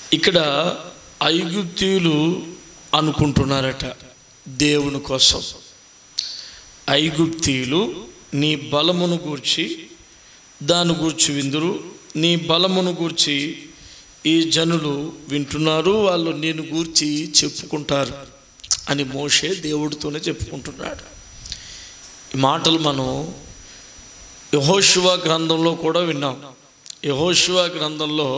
ఇక్కడ ఐగుప్తీయులు అనుకుంటున్నారట దేవుని కోసం ఐగుప్తీయులు నీ బలమును గూర్చి దాని గూర్చి విందురు నీ బలమును గూర్చి ఈ జనులు వింటున్నారు వాళ్ళు నేను గూర్చి చెప్పుకుంటారు అని మోషే దేవుడితోనే చెప్పుకుంటున్నాడు ఈ మాటలు మనం యహోశివ గ్రంథంలో కూడా విన్నాం యహోశివ గ్రంథంలో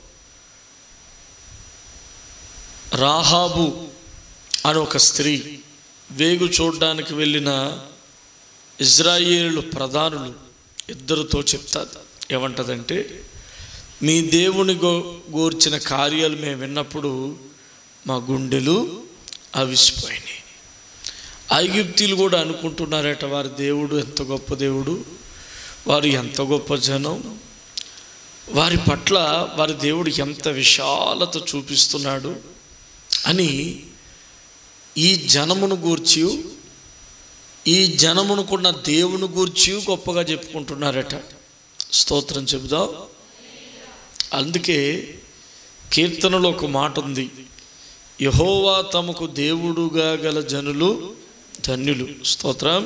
రాహాబు అని ఒక స్త్రీ వేగు చూడడానికి వెళ్ళిన ఇజ్రాయేలు ప్రధానులు ఇద్దరితో చెప్తారు ఏమంటదంటే మీ దేవుని గో గూర్చిన కార్యాలు మేము విన్నప్పుడు మా గుండెలు అవిసిపోయినాయి ఐగుప్తీలు కూడా అనుకుంటున్నారట వారి దేవుడు ఎంత గొప్ప దేవుడు వారు ఎంత గొప్ప జనం వారి పట్ల వారి దేవుడు ఎంత విశాలత చూపిస్తున్నాడు అని ఈ జనమును గూర్చి ఈ జనమునుకున్న దేవుని గూర్చి గొప్పగా చెప్పుకుంటున్నారట స్తోత్రం చెబుదాం అందుకే కీర్తనలో ఒక మాట ఉంది యహోవా తమకు దేవుడుగా గల జనులు ధన్యులు స్తోత్రం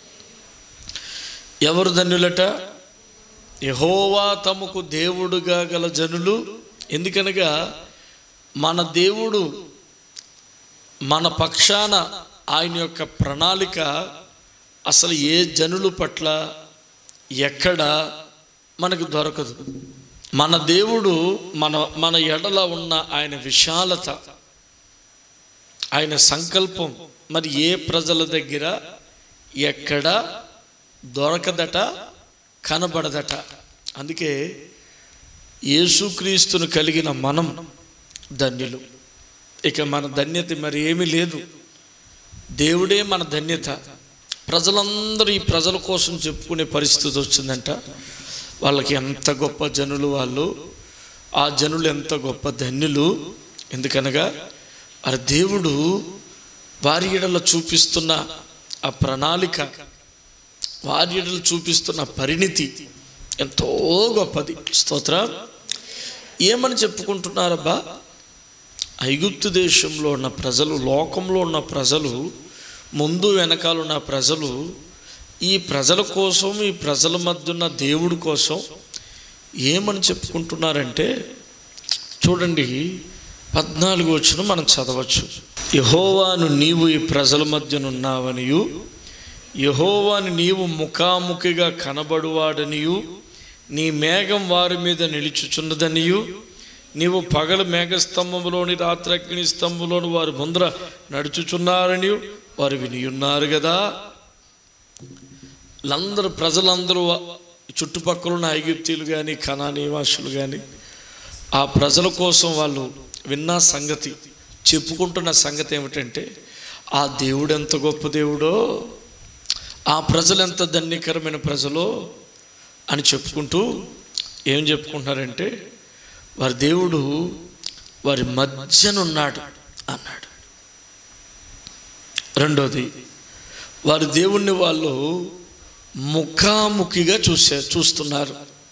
ఎవరు ధన్యులట యహోవా తమకు దేవుడుగా గల జనులు ఎందుకనగా మన దేవుడు మన పక్షాన ఆయన యొక్క ప్రణాళిక అసలు ఏ జనుల పట్ల ఎక్కడ మనకు దొరకదు మన దేవుడు మన మన ఎడల ఉన్న ఆయన విశాలత ఆయన సంకల్పం మరి ఏ ప్రజల దగ్గర ఎక్కడ దొరకదట కనబడదట అందుకే యేసుక్రీస్తును కలిగిన మనం ధన్యులు ఇక మన ధన్యత మరి ఏమీ లేదు దేవుడే మన ధన్యత ప్రజలందరూ ఈ ప్రజల కోసం చెప్పుకునే పరిస్థితి వచ్చిందంట వాళ్ళకి ఎంత గొప్ప జనులు వాళ్ళు ఆ జనులు ఎంత గొప్ప ధన్యులు ఎందుకనగా ఆ దేవుడు వారి ఎడల చూపిస్తున్న ఆ ప్రణాళిక వారి ఎడల చూపిస్తున్న పరిణితి ఎంతో గొప్పది స్తోత్ర ఏమని చెప్పుకుంటున్నారబ్బా ఐగుప్తు దేశంలో ఉన్న ప్రజలు లోకంలో ఉన్న ప్రజలు ముందు వెనకాల ఉన్న ప్రజలు ఈ ప్రజల కోసం ఈ ప్రజల మధ్య ఉన్న దేవుడి కోసం ఏమని చెప్పుకుంటున్నారంటే చూడండి పద్నాలుగు వచ్చిన మనం చదవచ్చు యహోవాను నీవు ఈ ప్రజల మధ్యనున్నావనియు యహోవాని నీవు ముఖాముఖిగా కనబడువాడనియు నీ మేఘం వారి మీద నిలుచుచున్నదనియు నీవు పగలు మేఘస్తంభంలోని రాత్రి అగ్ని స్తంభంలోని వారి ముందర నడుచుచున్నారని వారు వినియున్నారు కదా వీళ్ళందరూ ప్రజలందరూ చుట్టుపక్కల ఉన్న ఐగుప్తీలు కానీ కణాని వాసులు కానీ ఆ ప్రజల కోసం వాళ్ళు విన్న సంగతి చెప్పుకుంటున్న సంగతి ఏమిటంటే ఆ దేవుడు ఎంత గొప్ప దేవుడో ఆ ప్రజలు ఎంత ధన్యకరమైన ప్రజలో అని చెప్పుకుంటూ ఏం చెప్పుకుంటున్నారంటే వారి దేవుడు వారి మధ్యనున్నాడు అన్నాడు రెండోది వారి దేవుణ్ణి వాళ్ళు ముఖాముఖిగా చూసే చూస్తున్నారు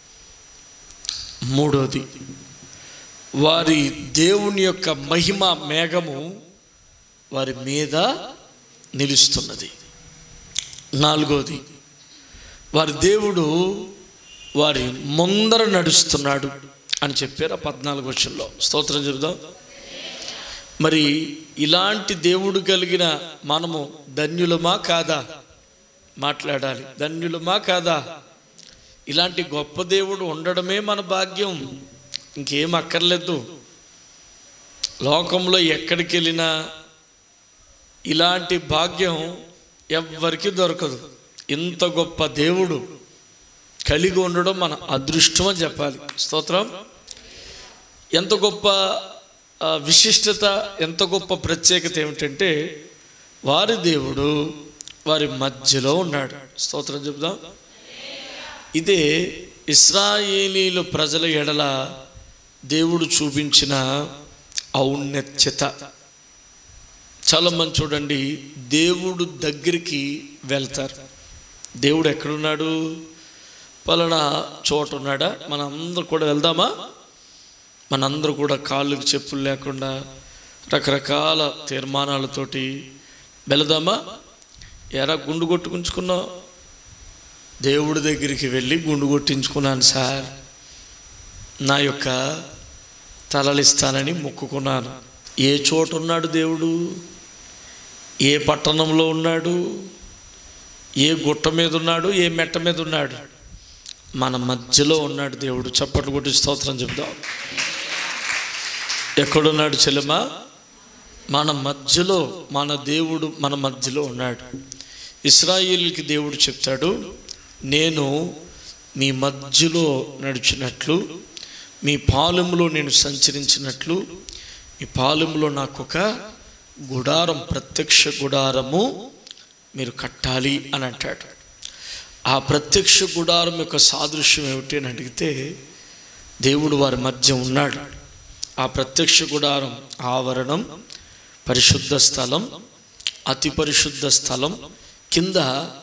మూడోది వారి దేవుని యొక్క మహిమ మేఘము వారి మీద నిలుస్తున్నది నాలుగోది వారి దేవుడు వారి ముందర నడుస్తున్నాడు అని చెప్పారు ఆ పద్నాలుగు వచ్చంలో స్తోత్రం చెబుదాం మరి ఇలాంటి దేవుడు కలిగిన మనము ధన్యులమా కాదా మాట్లాడాలి ధన్యులమా కాదా ఇలాంటి గొప్ప దేవుడు ఉండడమే మన భాగ్యం ఇంకేం అక్కర్లేదు లోకంలో ఎక్కడికి వెళ్ళినా ఇలాంటి భాగ్యం ఎవ్వరికి దొరకదు ఇంత గొప్ప దేవుడు కలిగి ఉండడం మన అదృష్టం అని చెప్పాలి స్తోత్రం ఎంత గొప్ప ఆ, విశిష్టత ఎంత గొప్ప ప్రత్యేకత ఏమిటంటే వారి దేవుడు వారి మధ్యలో ఉన్నాడు స్తోత్రం చెబుదాం ఇదే ఇస్రాయేలీలు ప్రజల ఎడల దేవుడు చూపించిన ఔన్నత్యత చాలా మంది చూడండి దేవుడు దగ్గరికి వెళ్తారు దేవుడు ఎక్కడున్నాడు పలానా చోట ఉన్నాడా మనం అందరూ కూడా వెళ్దామా మనందరూ కూడా కాళ్ళకి చెప్పులు లేకుండా రకరకాల తీర్మానాలతోటి వెళదామా ఎరా గుండు కొట్టుకుంచుకున్నావు దేవుడి దగ్గరికి వెళ్ళి గుండు కొట్టించుకున్నాను సార్ నా యొక్క తలలిస్తానని మొక్కుకున్నాను ఏ చోట ఉన్నాడు దేవుడు ఏ పట్టణంలో ఉన్నాడు ఏ గుట్ట మీద ఉన్నాడు ఏ మెట్ట మీద ఉన్నాడు మన మధ్యలో ఉన్నాడు దేవుడు చప్పట్లు కొట్టి స్తోత్రం చెప్దాం ఎక్కడున్నాడు చెల్లెమా మన మధ్యలో మన దేవుడు మన మధ్యలో ఉన్నాడు ఇస్రాయిల్కి దేవుడు చెప్తాడు నేను మీ మధ్యలో నడిచినట్లు మీ పాలెములో నేను సంచరించినట్లు మీ పాలెములో నాకు ఒక గుడారం ప్రత్యక్ష గుడారము మీరు కట్టాలి అని అంటాడు ఆ ప్రత్యక్ష గుడారం యొక్క సాదృశ్యం ఏమిటి అని అడిగితే దేవుడు వారి మధ్య ఉన్నాడు ఆ ప్రత్యక్ష గుడారం ఆవరణం పరిశుద్ధ స్థలం అతి పరిశుద్ధ స్థలం కింద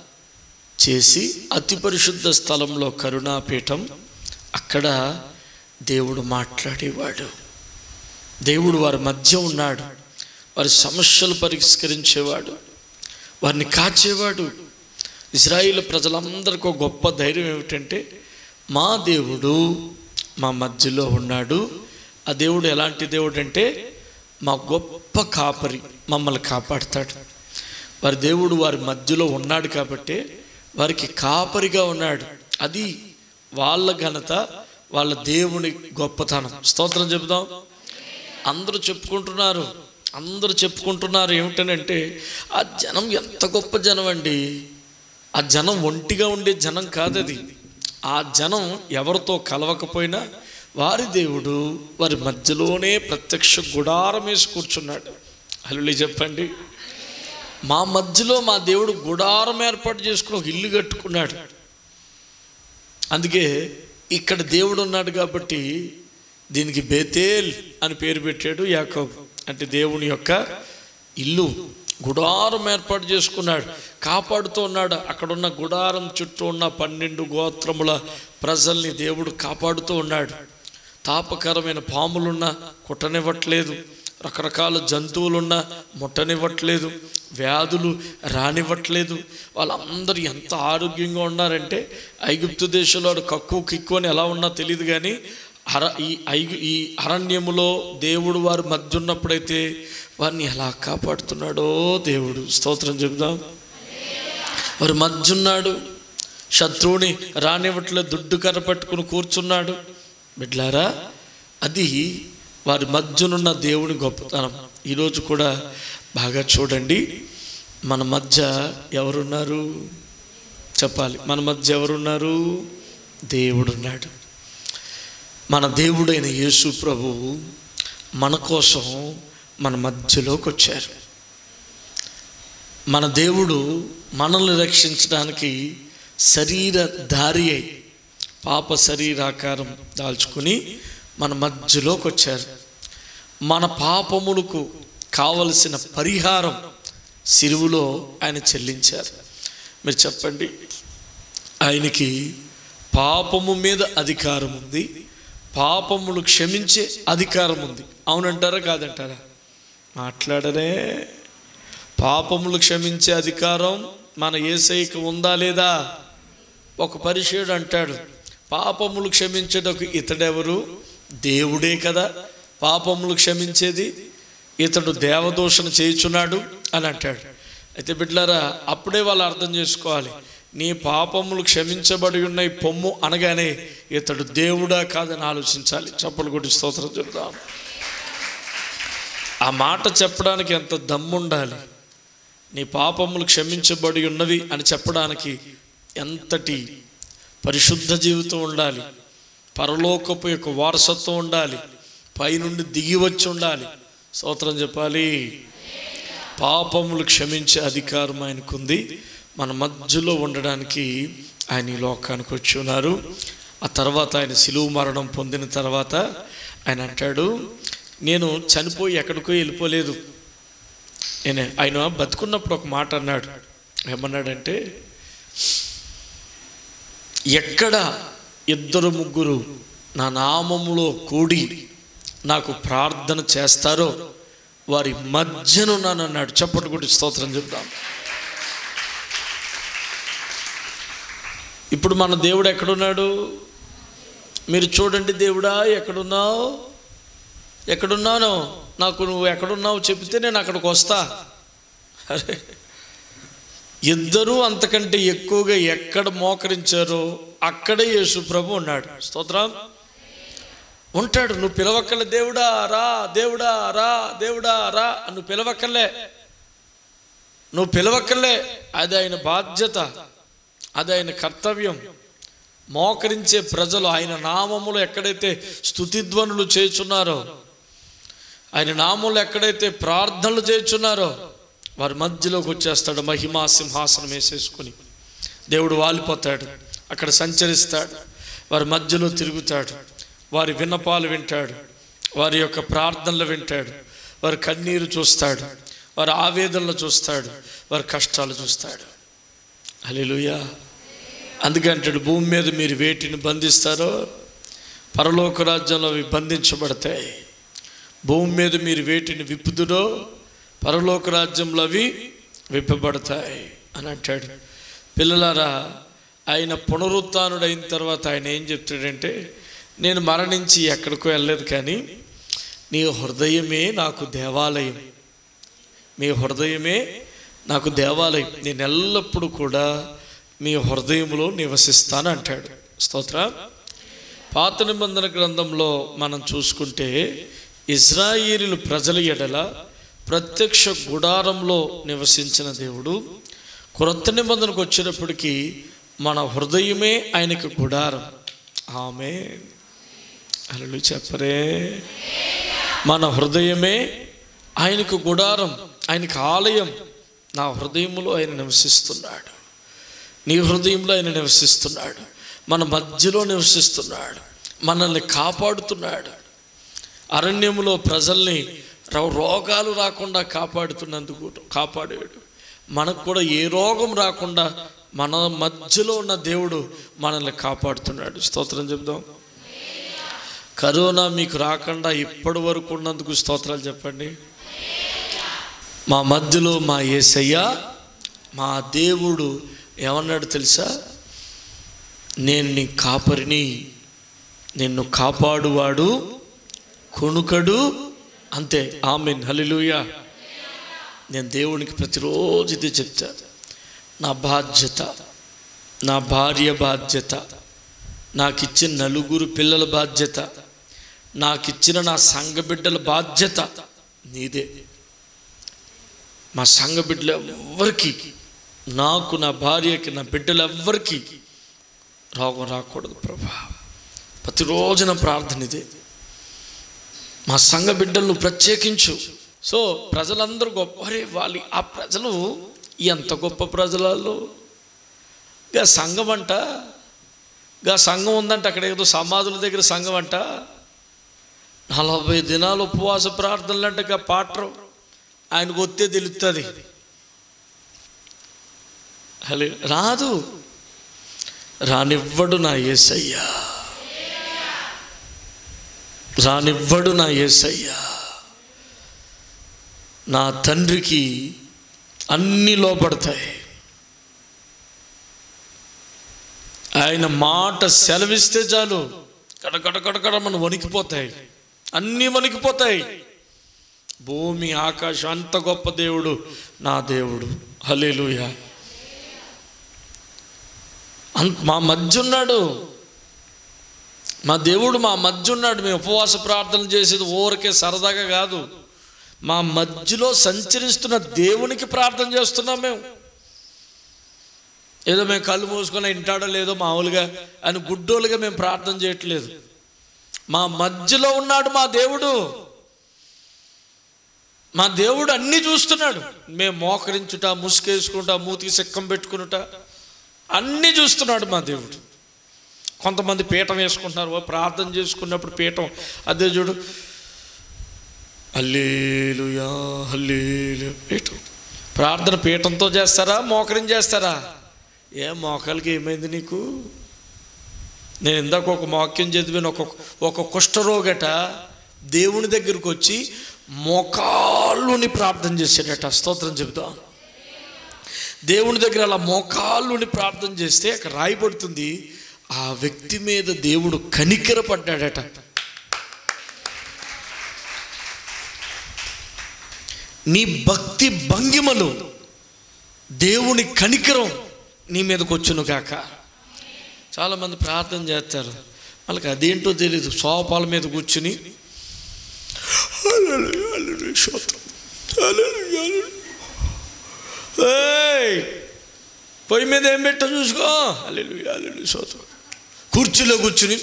చేసి అతి పరిశుద్ధ స్థలంలో కరుణాపీఠం అక్కడ దేవుడు మాట్లాడేవాడు దేవుడు వారి మధ్య ఉన్నాడు వారి సమస్యలు పరిష్కరించేవాడు వారిని కాచేవాడు ఇజ్రాయిల్ ప్రజలందరికీ ఒక గొప్ప ధైర్యం ఏమిటంటే మా దేవుడు మా మధ్యలో ఉన్నాడు ఆ దేవుడు ఎలాంటి దేవుడు అంటే మా గొప్ప కాపరి మమ్మల్ని కాపాడుతాడు వారి దేవుడు వారి మధ్యలో ఉన్నాడు కాబట్టి వారికి కాపరిగా ఉన్నాడు అది వాళ్ళ ఘనత వాళ్ళ దేవుని గొప్పతనం స్తోత్రం చెబుదాం అందరూ చెప్పుకుంటున్నారు అందరూ చెప్పుకుంటున్నారు ఏమిటనంటే ఆ జనం ఎంత గొప్ప జనం అండి ఆ జనం ఒంటిగా ఉండే జనం కాదది ఆ జనం ఎవరితో కలవకపోయినా వారి దేవుడు వారి మధ్యలోనే ప్రత్యక్ష గుడారం వేసి కూర్చున్నాడు హల్లి చెప్పండి మా మధ్యలో మా దేవుడు గుడారం ఏర్పాటు చేసుకుని ఒక ఇల్లు కట్టుకున్నాడు అందుకే ఇక్కడ దేవుడు ఉన్నాడు కాబట్టి దీనికి బేతేల్ అని పేరు పెట్టాడు యాకోబు అంటే దేవుని యొక్క ఇల్లు గుడారం ఏర్పాటు చేసుకున్నాడు కాపాడుతూ ఉన్నాడు అక్కడున్న గుడారం చుట్టూ ఉన్న పన్నెండు గోత్రముల ప్రజల్ని దేవుడు కాపాడుతూ ఉన్నాడు తాపకరమైన పాములున్నా కుట్టనివ్వట్లేదు రకరకాల జంతువులున్నా ముట్టనివ్వట్లేదు వ్యాధులు రానివ్వట్లేదు వాళ్ళందరూ ఎంత ఆరోగ్యంగా ఉన్నారంటే ఐగుప్తు దేశంలో వాడు కక్కు కిక్కు అని ఎలా ఉన్నా తెలియదు కానీ అర ఈ ఐగు ఈ అరణ్యములో దేవుడు వారి మధ్య ఉన్నప్పుడైతే వారిని ఎలా కాపాడుతున్నాడో దేవుడు స్తోత్రం చెబుదాం వారి మధ్య ఉన్నాడు శత్రువుని రానివ్వట్లేదు దుడ్డు కర్ర పట్టుకుని కూర్చున్నాడు బిడ్లారా అది వారి మధ్యనున్న దేవుని గొప్పతనం ఈరోజు కూడా బాగా చూడండి మన మధ్య ఎవరున్నారు చెప్పాలి మన మధ్య ఎవరున్నారు దేవుడున్నాడు మన దేవుడైన యేసు ప్రభువు మన కోసం మన మధ్యలోకి వచ్చారు మన దేవుడు మనల్ని రక్షించడానికి శరీర దారి అయి పాప శరీరాకారం దాల్చుకుని మన మధ్యలోకి వచ్చారు మన పాపములకు కావలసిన పరిహారం సిరువులో ఆయన చెల్లించారు మీరు చెప్పండి ఆయనకి పాపము మీద అధికారం ఉంది పాపములు క్షమించే అధికారం ఉంది అవునంటారా కాదంటారా మాట్లాడరే పాపములు క్షమించే అధికారం మన ఏసైకి ఉందా లేదా ఒక పరిచయుడు అంటాడు పాపములు క్షమించేటకు ఇతడెవరు దేవుడే కదా పాపములు క్షమించేది ఇతడు దేవదూషణ చేయుచున్నాడు అని అంటాడు అయితే బిడ్డలారా అప్పుడే వాళ్ళు అర్థం చేసుకోవాలి నీ పాపములు క్షమించబడి ఉన్నాయి పొమ్ము అనగానే ఇతడు దేవుడా కాదని ఆలోచించాలి చప్పలు కొట్టి స్తోత్రం చెప్దాం ఆ మాట చెప్పడానికి ఎంత దమ్ముండాలి నీ పాపములు క్షమించబడి ఉన్నవి అని చెప్పడానికి ఎంతటి పరిశుద్ధ జీవితం ఉండాలి పరలోకపు యొక్క వారసత్వం ఉండాలి పైనుండి దిగి వచ్చి ఉండాలి స్తోత్రం చెప్పాలి పాపములు క్షమించే అధికారం ఆయనకుంది మన మధ్యలో ఉండడానికి ఆయన ఈ లోకానికి వచ్చి ఉన్నారు ఆ తర్వాత ఆయన సిలువు మరణం పొందిన తర్వాత ఆయన అంటాడు నేను చనిపోయి ఎక్కడికో వెళ్ళిపోలేదు నేను ఆయన బతుకున్నప్పుడు ఒక మాట అన్నాడు ఏమన్నాడంటే ఎక్కడ ఇద్దరు ముగ్గురు నా నామములో కూడి నాకు ప్రార్థన చేస్తారో వారి మధ్యనున్నాను అన్నాడు చప్పటి కొట్టి స్తోత్రం చెప్దాం ఇప్పుడు మన దేవుడు ఎక్కడున్నాడు మీరు చూడండి దేవుడా ఎక్కడున్నావు ఎక్కడున్నాను నాకు నువ్వు ఎక్కడున్నావు చెప్తే నేను అక్కడికి వస్తా అరే ఇద్దరూ అంతకంటే ఎక్కువగా ఎక్కడ మోకరించారో అక్కడే యేసు ప్రభు ఉన్నాడు స్తోత్రం ఉంటాడు నువ్వు పిలవక్కలే దేవుడా రా దేవుడా రా దేవుడా రా నువ్వు పిలవక్కర్లే నువ్వు పిలవక్కర్లే అది ఆయన బాధ్యత అది ఆయన కర్తవ్యం మోకరించే ప్రజలు ఆయన నామములు ఎక్కడైతే స్థుతిధ్వనులు చేయుచున్నారో ఆయన నామంలో ఎక్కడైతే ప్రార్థనలు చేయుచున్నారో వారి మధ్యలోకి వచ్చేస్తాడు మహిమా సింహాసనం వేసేసుకొని దేవుడు వాలిపోతాడు అక్కడ సంచరిస్తాడు వారి మధ్యలో తిరుగుతాడు వారి విన్నపాలు వింటాడు వారి యొక్క ప్రార్థనలు వింటాడు వారి కన్నీరు చూస్తాడు వారి ఆవేదనలు చూస్తాడు వారి కష్టాలు చూస్తాడు హల్లెలూయా అందుకే అంటాడు భూమి మీద మీరు వేటిని బంధిస్తారో పరలోక రాజ్యంలో అవి బంధించబడతాయి భూమి మీద మీరు వేటిని విప్పుదురో పరలోక రాజ్యంలో అవి విప్పబడతాయి అని అంటాడు పిల్లలారా ఆయన పునరుత్నుడు అయిన తర్వాత ఆయన ఏం చెప్తాడంటే నేను మరణించి ఎక్కడికో వెళ్ళలేదు కానీ నీ హృదయమే నాకు దేవాలయం మీ హృదయమే నాకు దేవాలయం నేను ఎల్లప్పుడూ కూడా మీ హృదయంలో నివసిస్తాను అంటాడు స్తోత్ర పాత నిబంధన గ్రంథంలో మనం చూసుకుంటే ఇజ్రాయేలీలు ప్రజల ఎడల ప్రత్యక్ష గుడారంలో నివసించిన దేవుడు క్రొత్త నిబంధనకు వచ్చేటప్పటికి మన హృదయమే ఆయనకు గుడారం ఆమె అలలు చెప్పరే మన హృదయమే ఆయనకు గుడారం ఆయనకు ఆలయం నా హృదయంలో ఆయన నివసిస్తున్నాడు నీ హృదయంలో ఆయన నివసిస్తున్నాడు మన మధ్యలో నివసిస్తున్నాడు మనల్ని కాపాడుతున్నాడు అరణ్యములో ప్రజల్ని రో- రోగాలు రాకుండా కాపాడుతున్నందుకు కాపాడాడు మనకు కూడా ఏ రోగం రాకుండా మన మధ్యలో ఉన్న దేవుడు మనల్ని కాపాడుతున్నాడు స్తోత్రం చెప్దాం కరోనా మీకు రాకుండా ఇప్పటి వరకు ఉన్నందుకు స్తోత్రాలు చెప్పండి మా మధ్యలో మా యేసయ్య మా దేవుడు ఏమన్నాడు తెలుసా నేను నీ కాపరిని నిన్ను కాపాడువాడు కొనుకడు అంతే ఆమెన్ హలిలుయా నేను దేవునికి ప్రతిరోజు ఇది చెప్తా నా బాధ్యత నా భార్య బాధ్యత నాకు ఇచ్చిన నలుగురు పిల్లల బాధ్యత నాకు ఇచ్చిన నా సంఘ బిడ్డల బాధ్యత నీదే మా సంఘ బిడ్డలు ఎవ్వరికి నాకు నా భార్యకి నా బిడ్డలు ఎవ్వరికి రోగం రాకూడదు ప్రభా ప్రతిరోజున ప్రార్థన ఇదే మా సంఘ బిడ్డలను ప్రత్యేకించు సో ప్రజలందరూ గొప్ప అరే వాళ్ళు ఆ ప్రజలు ఎంత గొప్ప ప్రజలలో గా సంఘం అంట గా సంఘం ఉందంట అక్కడ ఏదో సమాధుల దగ్గర సంఘం అంట నలభై దినాలు ఉపవాస ప్రార్థనలు అంటే గా పాటరు ఆయనకు వస్తే తెలుస్తుంది హలో రాదు రానివ్వడు నా యేసయ్యా రానివ్వడు నా యేసయ్యా నా తండ్రికి అన్నీ లోపడతాయి ఆయన మాట సెలవిస్తే చాలు కడకడ కడకడ మనం వణికిపోతాయి అన్నీ వణికిపోతాయి భూమి ఆకాశం అంత గొప్ప దేవుడు నా దేవుడు హలేలుయా అంత మా మధ్య ఉన్నాడు మా దేవుడు మా మధ్య ఉన్నాడు మేము ఉపవాస ప్రార్థన చేసేది ఊరికే సరదాగా కాదు మా మధ్యలో సంచరిస్తున్న దేవునికి ప్రార్థన చేస్తున్నాం మేము ఏదో మేము కళ్ళు మూసుకొని ఇంటాడో లేదో మామూలుగా అని గుడ్డోలుగా మేము ప్రార్థన చేయట్లేదు మా మధ్యలో ఉన్నాడు మా దేవుడు మా దేవుడు అన్నీ చూస్తున్నాడు మేము మోకరించుట ముసుకేసుకుంటా మూతికి సిక్కం పెట్టుకునుట అన్నీ చూస్తున్నాడు మా దేవుడు కొంతమంది పీఠం వేసుకుంటున్నారు ఓ ప్రార్థన చేసుకున్నప్పుడు పీఠం అదే చూడు హల్లేలుయా హల్లేలు పీఠం ప్రార్థన పీఠంతో చేస్తారా మోకరిం చేస్తారా ఏ మోకాలకి ఏమైంది నీకు నేను ఇందాక ఒక వాక్యం చదివాను ఒక ఒక కుష్ఠరోగట దేవుని దగ్గరకు వచ్చి మోకాళ్ళుని ప్రార్థన చేసేటట స్తోత్రం చెబుతాం దేవుని దగ్గర అలా మోకాళ్ళుని ప్రార్థన చేస్తే అక్కడ రాయబడుతుంది ఆ వ్యక్తి మీద దేవుడు కనికరపడ్డాడట నీ భక్తి భంగిమలు దేవుని కనికరం నీ మీదకి వచ్చును కాక చాలామంది ప్రార్థన చేస్తారు వాళ్ళకి అదేంటో తెలియదు సోపాల మీద కూర్చుని "హల్లెలూయా, హల్లెలూయా, స్తోత్రం. హల్లెలూయా, హల్లెలూయా." ఏయ్, పొయ్యి మీద ఏం పెట్ట చూసుకో అల్లెలు అల్లెలు స్తోత్రం కుర్చీలో కూర్చుని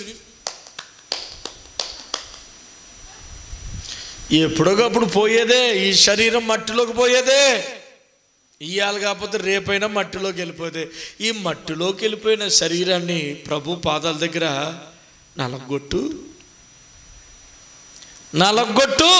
ఎప్పుడోకప్పుడు పోయేదే ఈ శరీరం మట్టిలోకి పోయేదే ఇయ్యాలి కాకపోతే రేపైనా మట్టిలోకి వెళ్ళిపోతే ఈ మట్టిలోకి వెళ్ళిపోయిన శరీరాన్ని ప్రభు పాదాల దగ్గర నలగొట్టు నలగొట్టు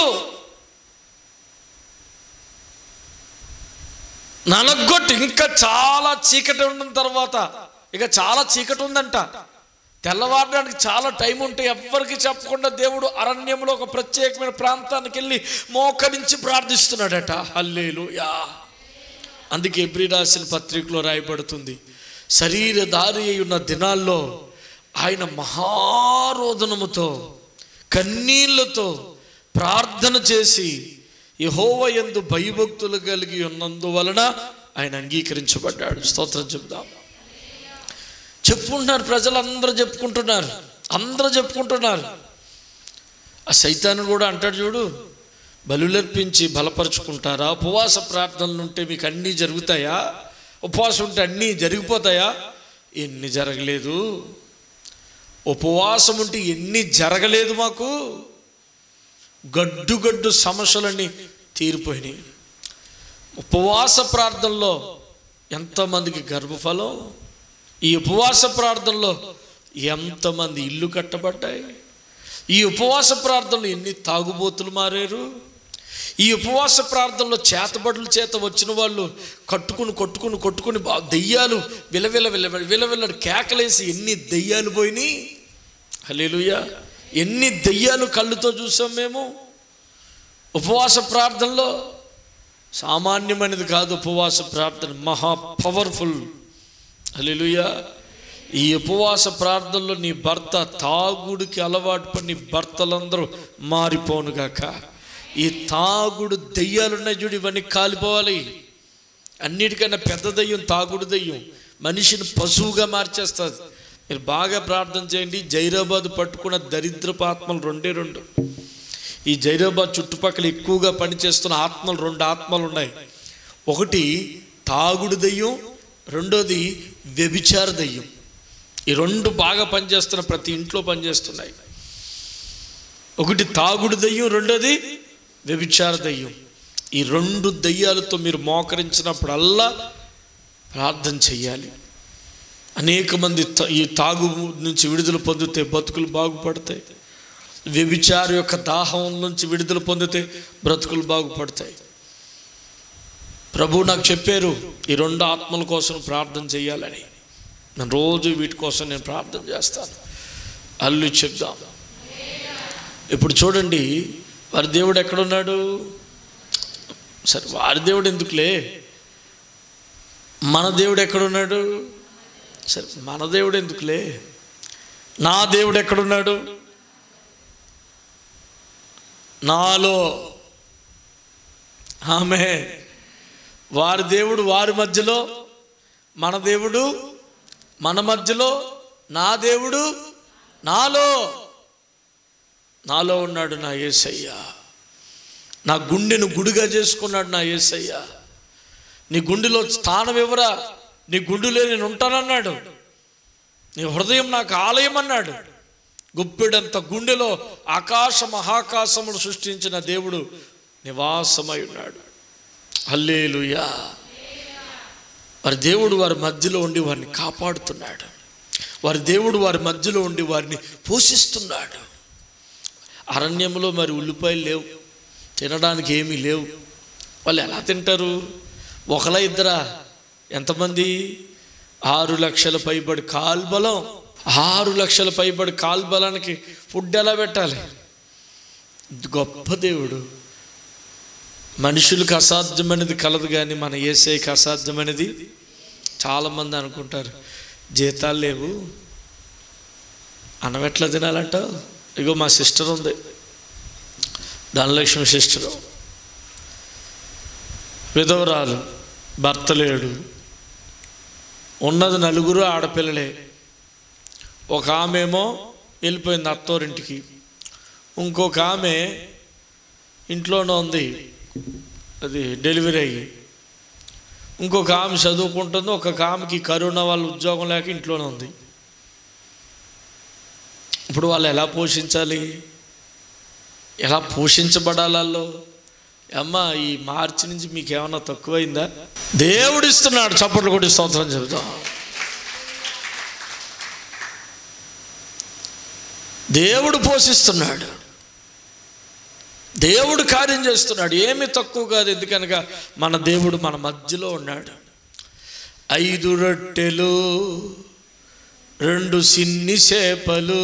నలగొట్టు ఇంకా చాలా చీకటి ఉన్న తర్వాత ఇక చాలా చీకటి ఉందంట తెల్లవారడానికి చాలా టైం ఉంటే ఎవ్వరికి చెప్పకుండా దేవుడు అరణ్యంలో ఒక ప్రత్యేకమైన ప్రాంతానికి వెళ్ళి మోకరించి ప్రార్థిస్తున్నాడట హల్లేలు యా అందుకే ఎబ్రి రాసిన పత్రికలో రాయబడుతుంది శరీరధారి అయి ఉన్న దినాల్లో ఆయన మహారోదనముతో కన్నీళ్లతో ప్రార్థన చేసి యహోవ ఎందు భయభక్తులు కలిగి ఉన్నందువలన ఆయన అంగీకరించబడ్డాడు స్తోత్రం చెప్దాం చెప్పుకుంటున్నారు ప్రజలందరూ చెప్పుకుంటున్నారు అందరూ చెప్పుకుంటున్నారు ఆ సైతాన్ని కూడా అంటాడు చూడు బలులర్పించి బలపరుచుకుంటారా ఉపవాస ప్రార్థనలు ఉంటే మీకు అన్నీ జరుగుతాయా ఉపవాసం ఉంటే అన్నీ జరిగిపోతాయా ఎన్ని జరగలేదు ఉపవాసం ఉంటే ఎన్ని జరగలేదు మాకు గడ్డు గడ్డు సమస్యలన్నీ తీరిపోయినాయి ఉపవాస ప్రార్థనలో ఎంతమందికి గర్భఫలం ఈ ఉపవాస ప్రార్థనలో ఎంతమంది ఇల్లు కట్టబడ్డాయి ఈ ఉపవాస ప్రార్థనలో ఎన్ని తాగుబోతులు మారారు ఈ ఉపవాస ప్రార్థనలో చేతబడుల చేత వచ్చిన వాళ్ళు కట్టుకుని కొట్టుకుని కొట్టుకుని బా దెయ్యాలు విలవిల విల విలవిల కేకలేసి ఎన్ని దెయ్యాలు పోయినాయి హలేలుయా ఎన్ని దెయ్యాలు కళ్ళుతో చూసాం మేము ఉపవాస ప్రార్థనలో సామాన్యమైనది కాదు ఉపవాస ప్రార్థన మహా పవర్ఫుల్ హల్లెలూయా ఈ ఉపవాస ప్రార్థనలో నీ భర్త తాగుడికి అలవాటు పడి భర్తలందరూ మారిపోనుగాక ఈ తాగుడు దెయ్యాలున్నాయి చూడు ఇవన్నీ కాలిపోవాలి అన్నిటికన్నా పెద్ద దయ్యం తాగుడు దయ్యం మనిషిని పశువుగా మార్చేస్తుంది మీరు బాగా ప్రార్థన చేయండి జైరాబాద్ పట్టుకున్న దరిద్రపు ఆత్మలు రెండే రెండు ఈ జైరాబాద్ చుట్టుపక్కల ఎక్కువగా పనిచేస్తున్న ఆత్మలు రెండు ఆత్మలు ఉన్నాయి ఒకటి తాగుడు దయ్యం రెండోది వ్యభిచార దయ్యం ఈ రెండు బాగా పనిచేస్తున్న ప్రతి ఇంట్లో పనిచేస్తున్నాయి ఒకటి తాగుడు దయ్యం రెండోది వ్యభిచార దయ్యం ఈ రెండు దయ్యాలతో మీరు మోకరించినప్పుడల్లా ప్రార్థన చెయ్యాలి అనేక మంది త- ఈ తాగు నుంచి విడుదల పొందితే బతుకులు బాగుపడతాయి వ్యభిచార యొక్క దాహం నుంచి విడుదల పొందితే బ్రతుకులు బాగుపడతాయి ప్రభు నాకు చెప్పారు ఈ రెండు ఆత్మల కోసం ప్రార్థన చేయాలని నేను రోజు వీటి కోసం నేను ప్రార్థన చేస్తాను అల్లు చెప్దాం ఇప్పుడు చూడండి వారి దేవుడు ఎక్కడున్నాడు సరే వారి దేవుడు ఎందుకులే మన దేవుడు ఎక్కడున్నాడు సరే మన దేవుడు ఎందుకులే నా దేవుడు ఎక్కడున్నాడు నాలో ఆమె వారి దేవుడు వారి మధ్యలో మన దేవుడు మన మధ్యలో నా దేవుడు నాలో నాలో ఉన్నాడు నా యేసయ్య నా గుండెను గుడిగా చేసుకున్నాడు నా యేసయ్య నీ గుండెలో స్థానం ఎవరా నీ గుండెలో నేను ఉంటానన్నాడు నీ హృదయం నాకు ఆలయం అన్నాడు గుప్పెడంత గుండెలో ఆకాశ మహాకాశములు సృష్టించిన దేవుడు నివాసమై ఉన్నాడు హల్లేలుయా వారి దేవుడు వారి మధ్యలో ఉండి వారిని కాపాడుతున్నాడు వారి దేవుడు వారి మధ్యలో ఉండి వారిని పోషిస్తున్నాడు అరణ్యంలో మరి ఉల్లిపాయలు లేవు తినడానికి ఏమీ లేవు వాళ్ళు ఎలా తింటారు ఒకలా ఇద్దరా ఎంతమంది ఆరు లక్షల పైబడి కాల్బలం ఆరు లక్షల పైబడి కాల్బలానికి ఫుడ్ ఎలా పెట్టాలి గొప్ప దేవుడు మనుషులకు అసాధ్యమైనది కలదు కానీ మన ఏసైకి అసాధ్యమైనది చాలామంది అనుకుంటారు జీతాలు లేవు అన్నం ఎట్లా తినాలంట ఇగో మా సిస్టర్ ఉంది ధనలక్ష్మి సిస్టరు విధవరాలు భర్త లేడు ఉన్నది నలుగురు ఆడపిల్లలే ఒక ఆమె ఏమో వెళ్ళిపోయింది అత్తోరింటికి ఇంకొక ఆమె ఇంట్లోనే ఉంది అది డెలివరీ అయ్యి ఇంకొక ఆమె చదువుకుంటుంది ఒక ఆమెకి కరోనా వాళ్ళ ఉద్యోగం లేక ఇంట్లోనే ఉంది ఇప్పుడు వాళ్ళు ఎలా పోషించాలి ఎలా పోషించబడాలలో అమ్మ ఈ మార్చి నుంచి మీకు ఏమన్నా తక్కువైందా దేవుడు ఇస్తున్నాడు చప్పట్లు కొట్టి స్తోత్రం చెబుతాం దేవుడు పోషిస్తున్నాడు దేవుడు కార్యం చేస్తున్నాడు ఏమి తక్కువ కాదు ఎందుకనగా మన దేవుడు మన మధ్యలో ఉన్నాడు ఐదు రొట్టెలు రెండు సిన్ని చేపలు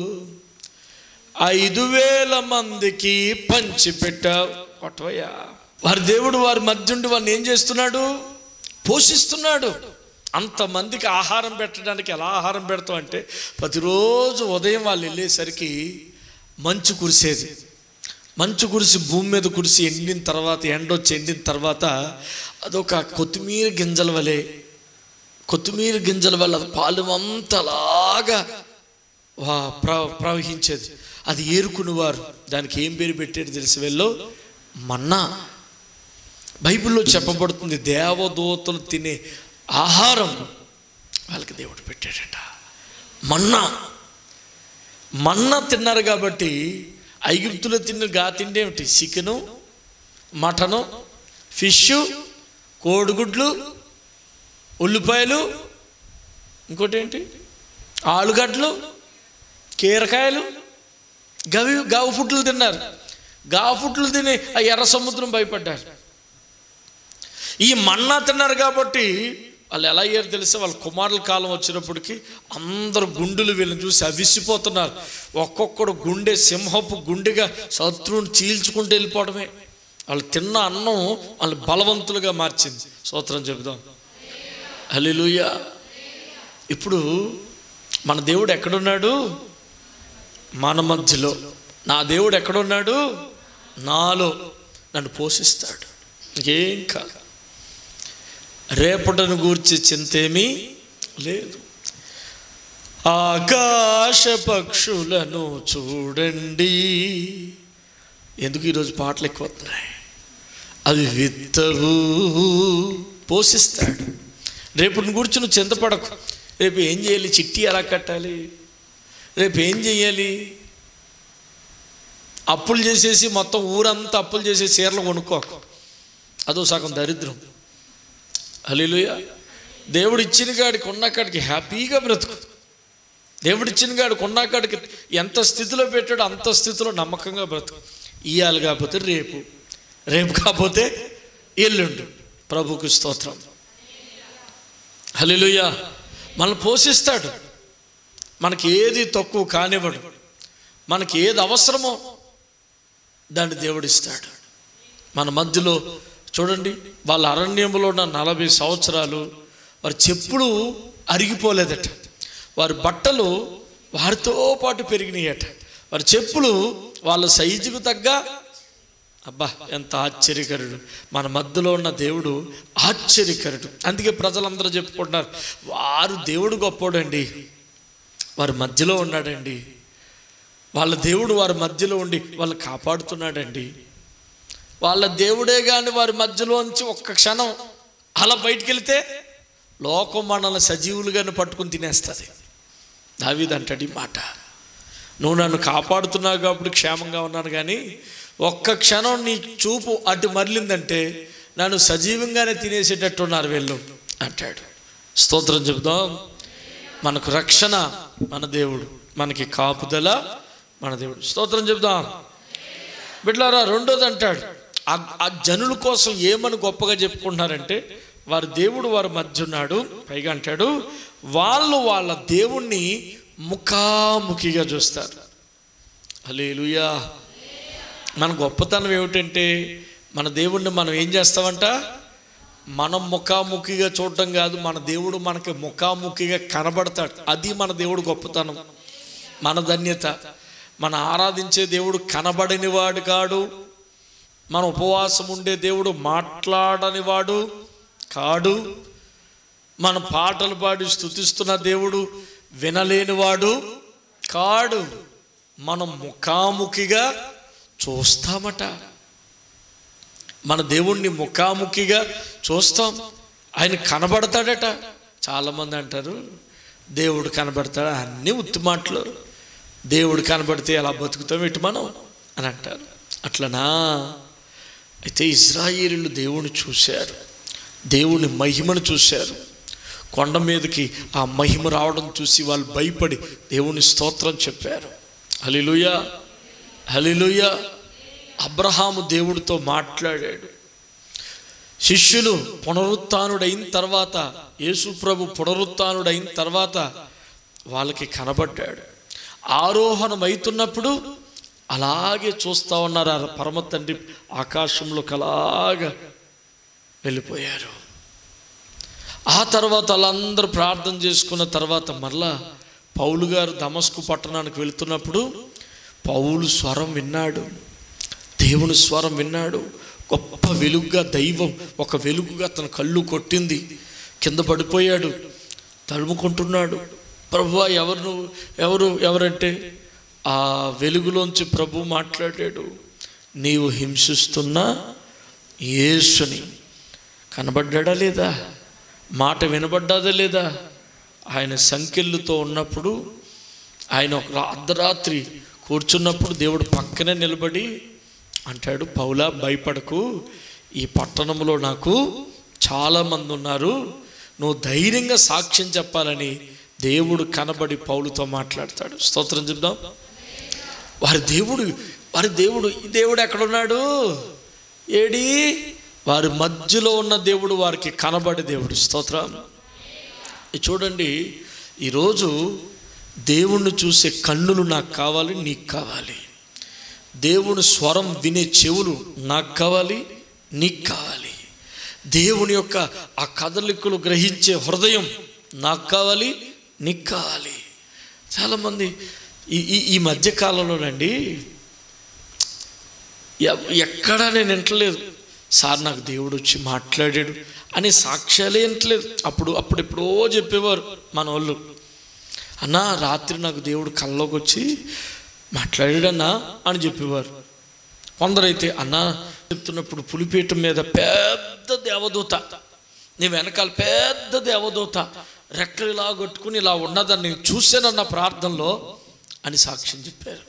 ఐదు వేల మందికి పంచిపెట్టావు కొట్టవయ్యా వారి దేవుడు వారి మధ్య ఉండి వారిని ఏం చేస్తున్నాడు పోషిస్తున్నాడు అంతమందికి ఆహారం పెట్టడానికి ఎలా ఆహారం పెడతాం అంటే ప్రతిరోజు ఉదయం వాళ్ళు వెళ్ళేసరికి మంచు కురిసేది మంచు కురిసి భూమి మీద కురిసి ఎండిన తర్వాత ఎండొచ్చి ఎండిన తర్వాత అదొక కొత్తిమీర గింజల వలె కొత్తిమీర గింజల వల్ల అది పాలు అంతా అలాగా వా ప్ర ప్రవహించేది అది ఏరుకునేవారు దానికి ఏం పేరు పెట్టారు తెలిసి వెళ్ళో మన్నా బైబిల్లో చెప్పబడుతుంది దేవదూతలు తినే ఆహారం వాళ్ళకి దేవుడు పెట్టాడట మన్నా మన్నా తిన్నారు కాబట్టి ఐగుప్తులో తిన్న గా తిండి ఏమిటి చికెను మటను ఫిష్ కోడిగుడ్లు ఉల్లిపాయలు ఇంకోటి ఏంటి ఆలుగడ్డలు కీరకాయలు గవి గావు ఫుడ్లు తిన్నారు గావు ఫుడ్లు తిని ఆ ఎర్ర సముద్రం భయపడ్డారు ఈ మన్నా తిన్నారు కాబట్టి వాళ్ళు ఎలా అయ్యారు తెలిస్తే వాళ్ళ కుమారుల కాలం వచ్చినప్పటికీ అందరు గుండెలు వీళ్ళని చూసి అవిసిపోతున్నారు ఒక్కొక్కడు గుండె సింహపు గుండెగా శత్రువుని చీల్చుకుంటూ వెళ్ళిపోవడమే వాళ్ళు తిన్న అన్నం వాళ్ళు బలవంతులుగా మార్చింది సూత్రం చెబుదాం హల్లెలూయా ఇప్పుడు మన దేవుడు ఎక్కడున్నాడు మన మధ్యలో నా దేవుడు ఎక్కడున్నాడు నాలో నన్ను పోషిస్తాడు ఇంకేం కాదు రేపటను గూర్చి చింతేమీ లేదు ఆకాశ పక్షులను చూడండి ఎందుకు ఈరోజు పాటలు ఎక్కువ వస్తున్నాయి అవి విత్తవు పోషిస్తాడు రేపు గురించి నువ్వు చింతపడకు రేపు ఏం చేయాలి చిట్టి ఎలా కట్టాలి రేపు ఏం చేయాలి అప్పులు చేసేసి మొత్తం ఊరంతా అప్పులు చేసి చీరలు కొనుక్కోకు అదో సగం దరిద్రం హలీలుయ దేవుడు ఇచ్చిన కాడికి ఉన్న కాడికి హ్యాపీగా బ్రతుకు దేవుడు ఇచ్చిన కాడికి ఉన్న కాడికి ఎంత స్థితిలో పెట్టాడో అంత స్థితిలో నమ్మకంగా బ్రతుకు ఇయ్యాలి కాకపోతే రేపు రేపు కాకపోతే ఎల్లుండు ప్రభుకు స్తోత్రం హలీలుయ మనల్ని పోషిస్తాడు మనకి ఏది తక్కువ కానివ్వడు మనకి ఏది అవసరమో దాన్ని దేవుడిస్తాడు మన మధ్యలో చూడండి వాళ్ళ అరణ్యంలో ఉన్న నలభై సంవత్సరాలు వారి చెప్పులు అరిగిపోలేదట వారి బట్టలు వారితో పాటు పెరిగినాయట వారి చెప్పులు వాళ్ళ సైజుకు తగ్గ అబ్బా ఎంత ఆశ్చర్యకరుడు మన మధ్యలో ఉన్న దేవుడు ఆశ్చర్యకరుడు అందుకే ప్రజలందరూ చెప్పుకుంటున్నారు వారు దేవుడు గొప్పోడండి వారి మధ్యలో ఉన్నాడండి వాళ్ళ దేవుడు వారి మధ్యలో ఉండి వాళ్ళు కాపాడుతున్నాడండి వాళ్ళ దేవుడే కానీ వారి మధ్యలోంచి ఒక్క క్షణం అలా బయటికి వెళితే లోకం మనల్ని సజీవులుగానే పట్టుకుని తినేస్తుంది దావీద్ అంటాడు ఈ మాట నువ్వు నన్ను కాపాడుతున్నావు కాబట్టి క్షేమంగా ఉన్నాను కానీ ఒక్క క్షణం నీ చూపు అటు మరలిందంటే నన్ను సజీవంగానే తినేసేటట్టున్నారు వీళ్ళు అంటాడు స్తోత్రం చెబుదాం మనకు రక్షణ మన దేవుడు మనకి కాపుదల మన దేవుడు స్తోత్రం చెబుదాం బిడ్లారా రెండోది అంటాడు ఆ- ఆ జనుల కోసం ఏమని గొప్పగా చెప్పుకుంటున్నారంటే వారి దేవుడు వారి మధ్య ఉన్నాడు పైగా అంటాడు వాళ్ళు వాళ్ళ దేవుణ్ణి ముఖాముఖిగా చూస్తారు హలేలుయా మన గొప్పతనం ఏమిటంటే మన దేవుణ్ణి మనం ఏం చేస్తామంట మనం ముఖాముఖిగా చూడటం కాదు మన దేవుడు మనకి ముఖాముఖిగా కనబడతాడు అది మన దేవుడు గొప్పతనం మన ధన్యత మన ఆరాధించే దేవుడు కనబడని వాడు కాడు మన ఉపవాసం ఉండే దేవుడు మాట్లాడని వాడు కాడు మన పాటలు పాడి స్థుతిస్తున్న దేవుడు వినలేనివాడు కాడు మనం ముఖాముఖిగా చూస్తామట మన దేవుణ్ణి ముఖాముఖిగా చూస్తాం ఆయన కనబడతాడట చాలామంది అంటారు దేవుడు కనబడతాడు అన్నీ ఉత్తి మాటలు దేవుడు కనబడితే ఎలా బతుకుతాం ఇటు మనం అని అంటారు అట్లనా అయితే ఇజ్రాయేలీలు దేవుని చూశారు దేవుని మహిమను చూశారు కొండ మీదకి ఆ మహిమ రావడం చూసి వాళ్ళు భయపడి దేవుని స్తోత్రం చెప్పారు హలిలుయ హలిలుయ అబ్రహాము దేవుడితో మాట్లాడాడు శిష్యులు పునరుత్నుడైన తర్వాత యేసు ప్రభు పునరుత్నుడైన తర్వాత వాళ్ళకి కనబడ్డాడు ఆరోహణం అవుతున్నప్పుడు అలాగే చూస్తూ ఉన్నారు ఆ పరమ తండ్రి ఆకాశంలోకి అలాగా వెళ్ళిపోయారు ఆ తర్వాత వాళ్ళందరూ ప్రార్థన చేసుకున్న తర్వాత మరలా పౌలు గారు దమస్కు పట్టణానికి వెళుతున్నప్పుడు పౌలు స్వరం విన్నాడు దేవుని స్వరం విన్నాడు గొప్ప వెలుగుగా దైవం ఒక వెలుగుగా తన కళ్ళు కొట్టింది కింద పడిపోయాడు తడుముకుంటున్నాడు ప్రభు ఎవరు నువ్వు ఎవరు ఎవరంటే ఆ వెలుగులోంచి ప్రభు మాట్లాడాడు నీవు హింసిస్తున్న యేసుని కనబడ్డా లేదా మాట వినబడ్డాదా లేదా ఆయన సంఖ్యలతో ఉన్నప్పుడు ఆయన ఒక అర్ధరాత్రి కూర్చున్నప్పుడు దేవుడు పక్కనే నిలబడి అంటాడు పౌలా భయపడకు ఈ పట్టణంలో నాకు చాలామంది ఉన్నారు నువ్వు ధైర్యంగా సాక్ష్యం చెప్పాలని దేవుడు కనబడి పౌలుతో మాట్లాడతాడు స్తోత్రం చెప్దాం వారి దేవుడు వారి దేవుడు ఈ దేవుడు ఎక్కడున్నాడు ఏడి వారి మధ్యలో ఉన్న దేవుడు వారికి కనబడే దేవుడు స్తోత్రం ఇది చూడండి ఈరోజు దేవుణ్ణి చూసే కన్నులు నాకు కావాలి నీకు కావాలి దేవుని స్వరం వినే చెవులు నాకు కావాలి నీకు కావాలి దేవుని యొక్క ఆ కదలికలు గ్రహించే హృదయం నాకు కావాలి నీకు కావాలి చాలామంది ఈ ఈ ఈ మధ్యకాలంలోనండి ఎ- ఎక్కడా నేను వింటలేదు సార్ నాకు దేవుడు వచ్చి మాట్లాడాడు అనే సాక్ష్యాలే వింటలేదు అప్పుడు అప్పుడు ఎప్పుడో చెప్పేవారు మన వాళ్ళు అన్నా రాత్రి నాకు దేవుడు కల్లోకి వచ్చి మాట్లాడాడన్నా అని చెప్పేవారు కొందరైతే అన్నా చెప్తున్నప్పుడు పులిపీఠం మీద పెద్ద దేవదూత నీ వెనకాల పెద్ద దేవదూత రెక్కలు ఇలా కొట్టుకుని ఇలా ఉన్నదని నేను చూశానన్న ప్రార్థనలో అని సాక్ష్యం చెప్పారు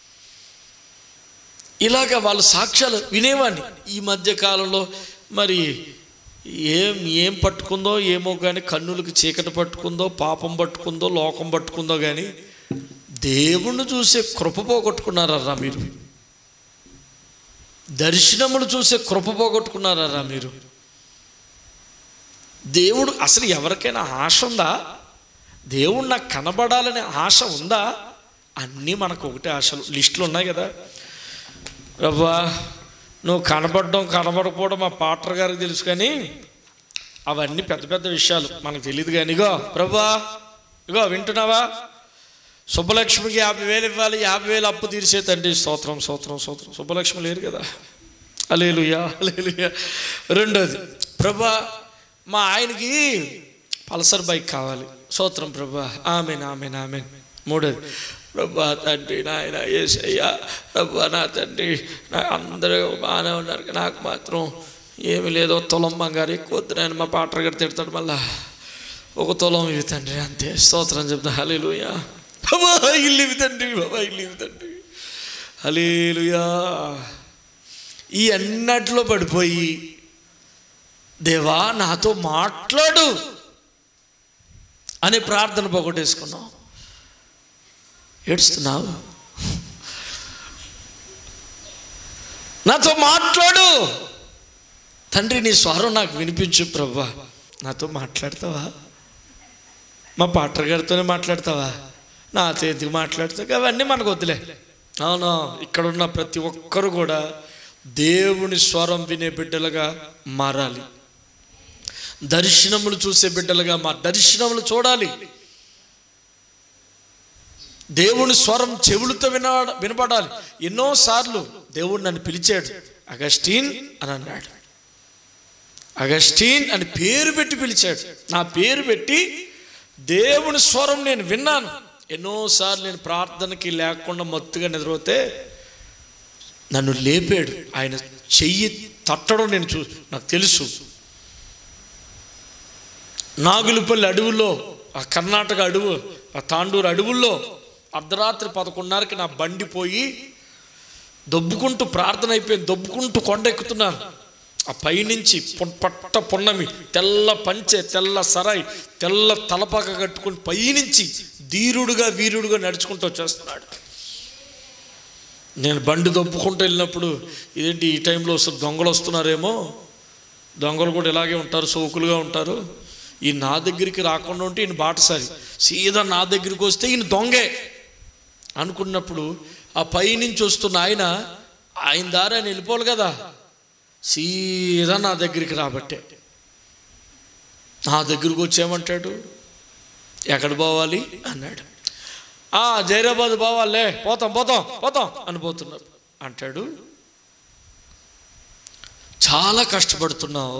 ఇలాగ వాళ్ళ సాక్ష్యాలు వినేవాడిని ఈ మధ్య కాలంలో మరి ఏం ఏం పట్టుకుందో ఏమో కానీ కన్నులకి చీకటి పట్టుకుందో పాపం పట్టుకుందో లోకం పట్టుకుందో కానీ దేవుణ్ణి చూసే కృప పోగొట్టుకున్నారా మీరు దర్శనములు చూసే కృప పోగొట్టుకున్నారా మీరు దేవుడు అసలు ఎవరికైనా ఆశ ఉందా దేవుడు నాకు కనబడాలనే ఆశ ఉందా అన్నీ మనకు ఒకటే ఆశలు లిస్టులు ఉన్నాయి కదా రవ్వా నువ్వు కనబడడం కనబడకపోవడం మా పాటర్ గారికి తెలుసు కానీ అవన్నీ పెద్ద పెద్ద విషయాలు మనకు తెలియదు కానీ ఇగో ప్రభా ఇగో వింటున్నావా సుబ్బలక్ష్మికి యాభై వేలు ఇవ్వాలి యాభై వేలు అప్పు తీర్చే తండ్రి స్తోత్రం స్తోత్రం స్తోత్రం సుబ్బలక్ష్మి లేరు కదా అలేలుయా అలేలుయా రెండోది ప్రభా మా ఆయనకి పల్సర్ బైక్ కావాలి స్తోత్రం ప్రభా ఆమెన్ ఆమెన్ ఆమెన్ మూడోది ప్రభా తండ్రి నాయన ఏసయ్యా ప్రభా నా తండ్రి నా అందరూ బాగానే ఉన్నారు నాకు మాత్రం ఏమి లేదో తులం బంగారు ఎక్కువ వద్దు నాయన మా పాటర్ గారు తిడతాడు మళ్ళా ఒక తులం ఇవి తండ్రి అంతే స్తోత్రం చెప్తా హలేలుయా బాబా ఇల్లు ఇవి తండ్రి బాబా ఇల్లు ఇవి తండ్రి హలేలుయా ఈ అన్నట్లో పడిపోయి దేవా నాతో మాట్లాడు అనే ప్రార్థన పోగొట్టేసుకున్నాం ఏడుస్తున్నావు నాతో మాట్లాడు తండ్రి నీ స్వరం నాకు వినిపించు ప్రభా నాతో మాట్లాడతావా మా పాటర్ గారితోనే మాట్లాడతావా నాతో ఎందుకు మాట్లాడతావు అవన్నీ మనకు వద్దులే అవునా ఇక్కడున్న ప్రతి ఒక్కరు కూడా దేవుని స్వరం వినే బిడ్డలుగా మారాలి దర్శనములు చూసే బిడ్డలుగా మా దర్శనములు చూడాలి దేవుని స్వరం చెవులతో విన వినపడాలి ఎన్నోసార్లు దేవుడు నన్ను పిలిచాడు అగస్టీన్ అని అన్నాడు అగస్టీన్ అని పేరు పెట్టి పిలిచాడు నా పేరు పెట్టి దేవుని స్వరం నేను విన్నాను ఎన్నోసార్లు నేను ప్రార్థనకి లేకుండా మత్తుగా నిద్రపోతే నన్ను లేపాడు ఆయన చెయ్యి తట్టడం నేను చూ నాకు తెలుసు నాగులపల్లి అడవుల్లో ఆ కర్ణాటక అడవు ఆ తాండూరు అడవుల్లో అర్ధరాత్రి పదకొండున్నరకి నా బండి పోయి దొబ్బుకుంటూ ప్రార్థన అయిపోయింది దొబ్బుకుంటూ కొండ ఎక్కుతున్నాను ఆ పైనుంచి పొన్- పట్ట పొన్నమి తెల్ల పంచె తెల్ల సరాయి తెల్ల తలపాక కట్టుకుని పైనుంచి ధీరుడుగా వీరుడుగా నడుచుకుంటూ వచ్చేస్తున్నాడు నేను బండి దొబ్బుకుంటూ వెళ్ళినప్పుడు ఇదేంటి ఈ టైంలో వస్తారు దొంగలు వస్తున్నారేమో దొంగలు కూడా ఇలాగే ఉంటారు సోకులుగా ఉంటారు ఈ నా దగ్గరికి రాకుండా ఉంటే ఈయన బాటసారి సీదా నా దగ్గరికి వస్తే ఈయన దొంగే అనుకున్నప్పుడు ఆ పైనుంచి వస్తున్న ఆయన ఆయన దారి ఆయన వెళ్ళిపోవాలి కదా సీదా నా దగ్గరికి రాబట్టే నా దగ్గరికి వచ్చేమంటాడు ఎక్కడ పోవాలి అన్నాడు ఆ జైరాబాద్ పోవాలే పోతాం పోతాం పోతాం అని పోతున్నాడు అంటాడు చాలా కష్టపడుతున్నావు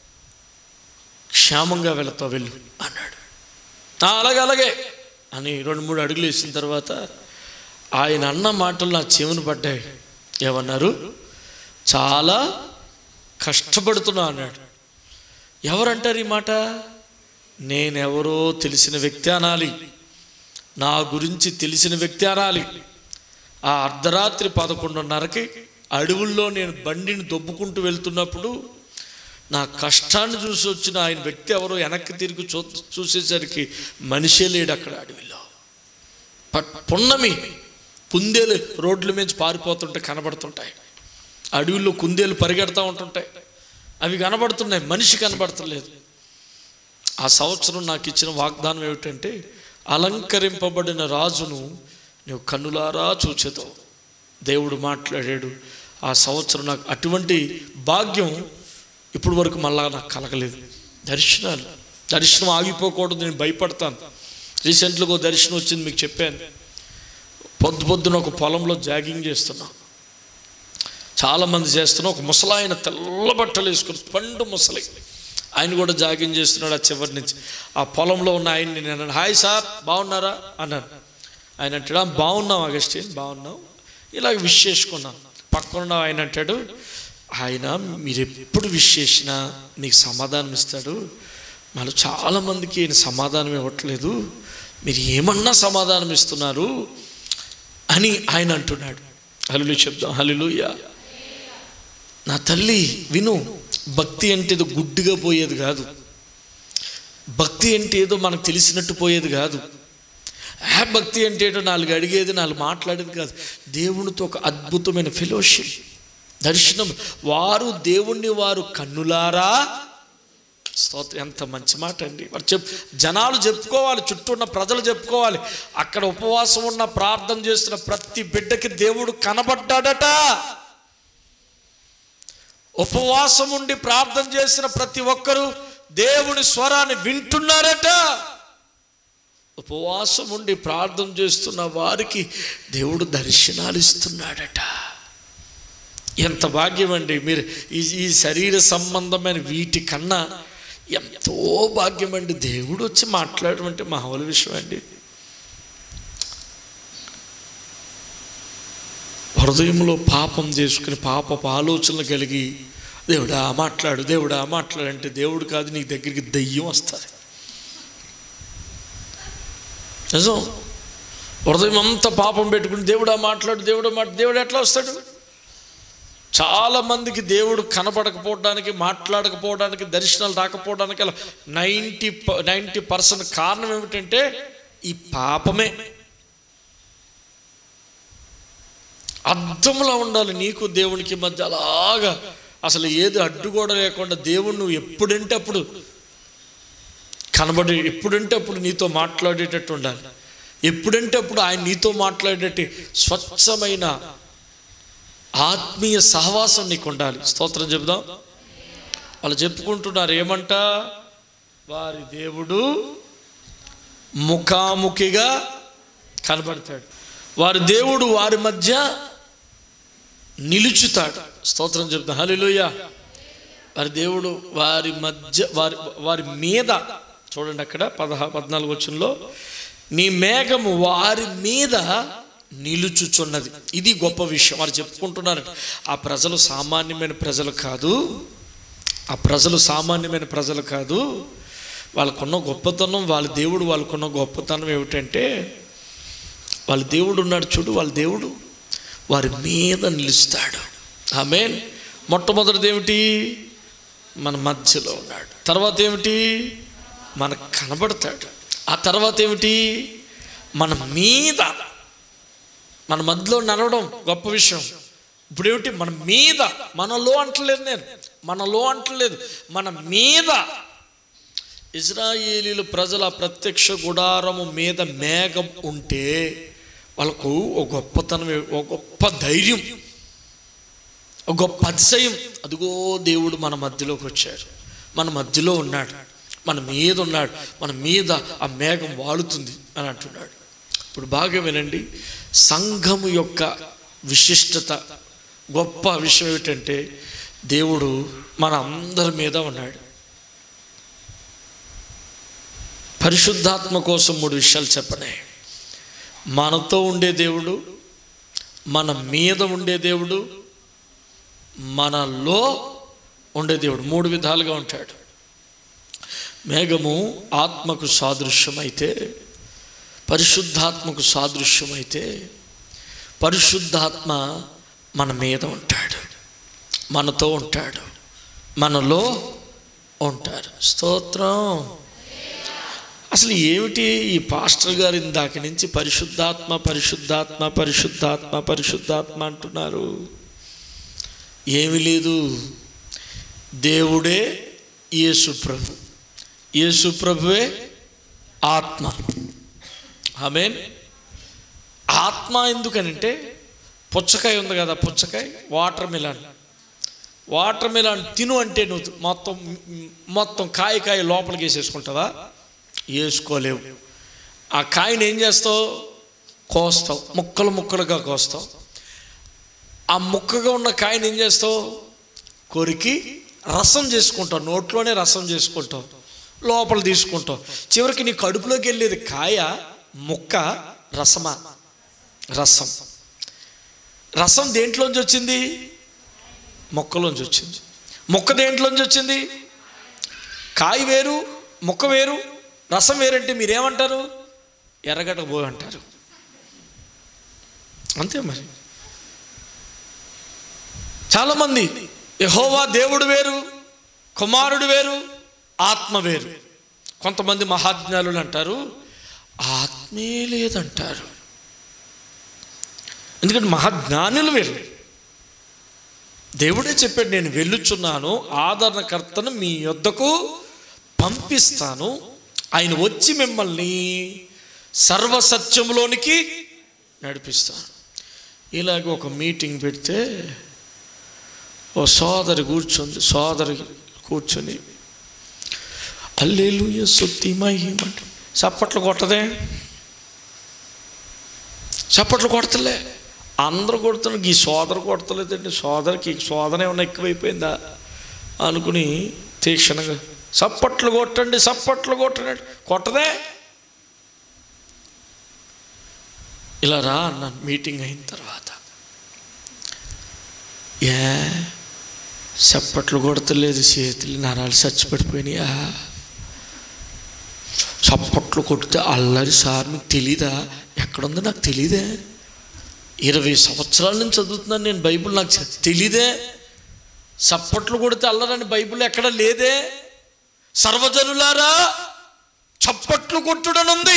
క్షేమంగా వెళతావు వెళ్ళు అన్నాడు "ఆ, అలాగే అలాగే అని రెండు మూడు అడుగులు వేసిన తర్వాత ఆయన అన్న మాటలు నా చెవును పడ్డాయి ఏమన్నారు చాలా కష్టపడుతున్నా అన్నాడు ఎవరంటారు ఈ మాట నేనెవరో తెలిసిన వ్యక్తి అనాలి నా గురించి తెలిసిన వ్యక్తి అనాలి ఆ అర్ధరాత్రి పదకొండున్నరకి అడవుల్లో నేను బండిని దొబ్బుకుంటూ వెళ్తున్నప్పుడు నా కష్టాన్ని చూసి వచ్చిన ఆయన వ్యక్తి ఎవరో వెనక్కి తిరిగి చూ చూసేసరికి మనిషే లేడు అక్కడ అడవిలో ప- పున్నమి కుందేలు రోడ్ల మీద పారిపోతుంటే కనబడుతుంటాయి అడవిలో కుందేలు పరిగెడతా ఉంటుంటాయి అవి కనబడుతున్నాయి మనిషి కనబడతలేదు ఆ సంవత్సరం నాకు ఇచ్చిన వాగ్దానం ఏమిటంటే అలంకరింపబడిన రాజును నువ్వు కన్నులారా చూచేదో దేవుడు మాట్లాడాడు ఆ సంవత్సరం నాకు అటువంటి భాగ్యం ఇప్పుడు వరకు మళ్ళా నాకు కలగలేదు దర్శనాలు దర్శనం ఆగిపోకూడదు నేను భయపడతాను రీసెంట్గా ఒక దర్శనం వచ్చింది మీకు చెప్పాను పొద్దు పొద్దున ఒక పొలంలో జాగింగ్ చేస్తున్నా చాలామంది చేస్తున్నా ఒక ముసలాయన తెల్ల బట్టలు వేసుకుని పండు ముసలి ఆయన కూడా జాగింగ్ చేస్తున్నాడు ఆ చివరి నుంచి ఆ పొలంలో ఉన్న ఆయన్ని నేను అన్నాను హాయ్ సార్ బాగున్నారా అన్నాను ఆయన అంటాడు "ఆ, బాగున్నాం అగస్టిన్ బాగున్నాం ఇలాగ విష్ చేసుకున్నాం పక్కన ఆయన అంటాడు ఆయన మీరు ఎప్పుడు విష్ చేసినా మీకు సమాధానం ఇస్తాడు మళ్ళీ చాలామందికి ఈయన సమాధానం ఇవ్వట్లేదు మీరు ఏమన్నా సమాధానం ఇస్తున్నారు అని ఆయన అంటున్నాడు హల్లు చెప్దాం హల్లుయా నా తల్లి విను భక్తి అంటే ఏదో గుడ్డిగా పోయేది కాదు భక్తి అంటే ఏదో మనకు తెలిసినట్టు పోయేది కాదు ఆ భక్తి అంటే ఏదో నాలుగు అడిగేది నాలుగు మాట్లాడేది కాదు దేవునితో ఒక అద్భుతమైన ఫెలోషిప్ దర్శనం వారు దేవుణ్ణి వారు కన్నులారా స్తోత్రం ఎంత మంచి మాట అండి వారు చెప్ జనాలు చెప్పుకోవాలి చుట్టూ ఉన్న ప్రజలు చెప్పుకోవాలి అక్కడ ఉపవాసం ఉన్న ప్రార్థన చేస్తున్న ప్రతి బిడ్డకి దేవుడు కనబడ్డాడట ఉపవాసం ఉండి ప్రార్థన చేసిన ప్రతి ఒక్కరూ దేవుని స్వరాన్ని వింటున్నారట ఉపవాసం ఉండి ప్రార్థన చేస్తున్న వారికి దేవుడు దర్శనాలు ఇస్తున్నాడట ఎంత భాగ్యం అండి మీరు ఈ ఈ శరీర సంబంధమైన వీటి కన్నా ఎంతో భాగ్యం అండి దేవుడు వచ్చి మాట్లాడడం అంటే మామూలు విషయం అండి హృదయంలో పాపం చేసుకుని పాపపు ఆలోచనలు కలిగి దేవుడా మాట్లాడు దేవుడా మాట్లాడు అంటే దేవుడు కాదు నీ దగ్గరికి దయ్యం వస్తుంది నిజం హృదయం అంతా పాపం పెట్టుకుని దేవుడా మాట్లాడు దేవుడా మాట దేవుడు ఎట్లా వస్తాడు చాలా మందికి దేవుడు కనపడకపోవడానికి మాట్లాడకపోవడానికి దర్శనాలు రాకపోవడానికి అలా నైంటీ నైంటీ పర్సెంట్ కారణం ఏమిటంటే ఈ పాపమే అర్థంలో ఉండాలి నీకు దేవునికి మధ్య అలాగా అసలు ఏది అడ్డు కూడా లేకుండా దేవుడు నువ్వు ఎప్పుడంటే అప్పుడు కనబడి ఎప్పుడంటే అప్పుడు నీతో మాట్లాడేటట్టు ఉండాలి ఎప్పుడంటే అప్పుడు ఆయన నీతో మాట్లాడేటి స్వచ్ఛమైన ఆత్మీయ సహవాసం నీకు ఉండాలి స్తోత్రం చెబుదాం వాళ్ళు చెప్పుకుంటున్నారు ఏమంట వారి దేవుడు ముఖాముఖిగా కనబడతాడు వారి దేవుడు వారి మధ్య నిలుచుతాడు స్తోత్రం చెప్తా హలిలోయ వారి దేవుడు వారి మధ్య వారి వారి మీద చూడండి అక్కడ పదహా పద్నాలుగు వచ్చంలో నీ మేఘము వారి మీద నిలుచుచున్నది ఇది గొప్ప విషయం వారు చెప్పుకుంటున్నారు ఆ ప్రజలు సామాన్యమైన ప్రజలు కాదు ఆ ప్రజలు సామాన్యమైన ప్రజలు కాదు వాళ్ళకున్న గొప్పతనం వాళ్ళ దేవుడు వాళ్ళకున్న గొప్పతనం ఏమిటంటే వాళ్ళ దేవుడు ఉన్నాడు చూడు వాళ్ళ దేవుడు వారి మీద నిలుస్తాడు ఆమె మొట్టమొదటిది ఏమిటి మన మధ్యలో ఉన్నాడు తర్వాత ఏమిటి మనకు కనబడతాడు ఆ తర్వాత ఏమిటి మన మీద మన మధ్యలో నడవడం గొప్ప విషయం ఇప్పుడు ఏమిటి మన మీద మనలో అంటలేదు నేను మనలో అంటలేదు మన మీద ఇజ్రాయేలీలు ప్రజల ప్రత్యక్ష గుడారము మీద మేఘం ఉంటే వాళ్ళకు ఒక గొప్పతనం ఒక గొప్ప ధైర్యం ఒక గొప్ప అతిశయం అదిగో దేవుడు మన మధ్యలోకి వచ్చాడు మన మధ్యలో ఉన్నాడు మన మీద ఉన్నాడు మన మీద ఆ మేఘం వాడుతుంది అని అంటున్నాడు ఇప్పుడు బాగా వినండి సంఘము యొక్క విశిష్టత గొప్ప విషయం ఏమిటంటే దేవుడు మన అందరి మీద ఉన్నాడు పరిశుద్ధాత్మ కోసం మూడు విషయాలు చెప్పనే మనతో ఉండే దేవుడు మన మీద ఉండే దేవుడు మనలో ఉండే దేవుడు మూడు విధాలుగా ఉంటాడు మేఘము ఆత్మకు సాదృశ్యమైతే పరిశుద్ధాత్మకు సాదృశ్యమైతే పరిశుద్ధాత్మ మన మీద ఉంటాడు మనతో ఉంటాడు మనలో ఉంటారు స్తోత్రం అసలు ఏమిటి ఈ పాస్టర్ గారు ఇందాక నుంచి పరిశుద్ధాత్మ పరిశుద్ధాత్మ పరిశుద్ధాత్మ పరిశుద్ధాత్మ అంటున్నారు ఏమి లేదు దేవుడే యేసు ప్రభు యేసు ప్రభువే ఆత్మ ఆమెన్ ఆత్మ ఎందుకనంటే పుచ్చకాయ ఉంది కదా పుచ్చకాయ వాటర్ మిలాన్ వాటర్ మిలాన్ తిను అంటే నువ్వు మొత్తం మొత్తం కాయ కాయ లోపలికి వేసేసుకుంటావా వేసుకోలేవు ఆ కాయని ఏం చేస్తావు కోస్తావు ముక్కలు ముక్కలుగా కోస్తావు ఆ ముక్కగా ఉన్న కాయని ఏం చేస్తావు కొరికి రసం చేసుకుంటావు నోట్లోనే రసం చేసుకుంటావు లోపల తీసుకుంటావు చివరికి నీ కడుపులోకి వెళ్ళేది కాయ ముక్క రసమా రసం రసం దేంట్లోంచి వచ్చింది మొక్కలోంచి వచ్చింది మొక్క దేంట్లోంచి వచ్చింది కాయ వేరు మొక్క వేరు రసం వేరంటే మీరేమంటారు ఎర్రగడ్డ పోయి అంటారు అంతే మరి చాలామంది యహోవా దేవుడు వేరు కుమారుడు వేరు ఆత్మ వేరు కొంతమంది మహాజ్ఞానులు అంటారు ఆత్మే లేదంటారు ఎందుకంటే మహాజ్ఞానులు వేరు దేవుడే చెప్పాడు నేను వెళ్ళుచున్నాను ఆదరణకర్తను మీ యొద్దకు పంపిస్తాను ఆయన వచ్చి మిమ్మల్ని సర్వసత్యంలోనికి నడిపిస్తాను ఇలాగ ఒక మీటింగ్ పెడితే ఓ సోదరి కూర్చుంది సోదరి కూర్చొని అల్లేలు సొత్తి మహిమంట చప్పట్లు కొట్టదే చప్పట్లు కొడతలే అందరూ కొడుతున్నారు ఈ సోదరు కొడతలేదండి సోదరికి సోదర ఏమన్నా ఎక్కువైపోయిందా అనుకుని తీక్షణంగా చప్పట్లు కొట్టండి చప్పట్లు కొట్టండి కొట్టదే ఇలా రా అన్నాను మీటింగ్ అయిన తర్వాత ఏ చప్పట్లు కొడతలేదు చేతులు నరాలు చచ్చిపడిపోయినాయా చప్పట్లు కొడితే అల్లరి సార్ మీకు తెలీదా ఎక్కడుందో నాకు తెలీదే ఇరవై సంవత్సరాల నుంచి చదువుతున్నాను నేను బైబిల్ నాకు చ- తెలీదే చప్పట్లు కొడితే అల్లరని బైబిల్ ఎక్కడ లేదే సర్వజనులారా చప్పట్లు కొట్టుడనుంది